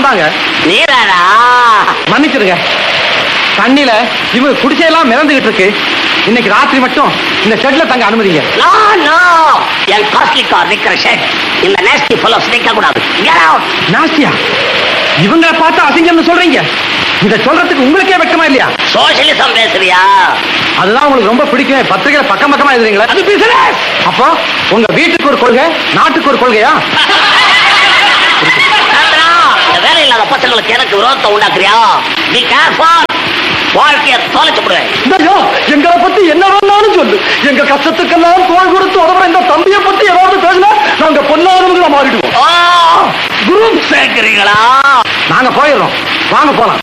நான் தாங்க நீதானா மன்னிச்சிருங்க தண்ணியில இவங்க குடிசையெல்லாம் மிதந்துகிட்டு இருக்கு இன்னைக்கு ராத்திரி மட்டும் இந்த ஷெட்ல தங்க அனுமதிங்க நோ நோ என் காஸ்ட்லி கார் நிக்கிற ஷெட் இந்த நேஸ்டி ஃபெல்லோஸ் நிக்க கூடாது கெட் அவுட் நாஸ்தியா இவங்களை பார்த்து அசிங்கம்னு சொல்றீங்க இத சொல்றதுக்கு உங்களுக்கே வெக்கமா இல்லையா சோசியலிசம் பேசுறியா அதுதான் உங்களுக்கு ரொம்ப பிடிக்கும் பத்திரிகையில பக்கம் பக்கமா எழுதுறீங்களா அது பிசினஸ் அப்போ உங்க வீட்டுக்கு ஒரு கொள்கை நாட்டுக்கு ஒரு கொள்கையா சந்திரா, இந்த வேலை இல்லாத பசங்களுக்கு எனக்கு விரோதத்தை உண்டாக்குறியா பி கேர்ஃபுல் வாழ்க்கைய தொலைச்சு விடுவேன் ஐயோ எங்களை பத்தி என்ன வேணாலும் சொல்லு எங்க கஷ்டத்துக்கெல்லாம் தோல் கொடுத்து உதவுற இந்த தம்பியை பத்தி ஏதாவது பேசினா நாங்க பொண்ணாதவங்களா மாறிடுவோம் ஓ குரூப் சேர்க்கிறீங்களா நாங்க போயிடுறோம் வாங்க போலாம்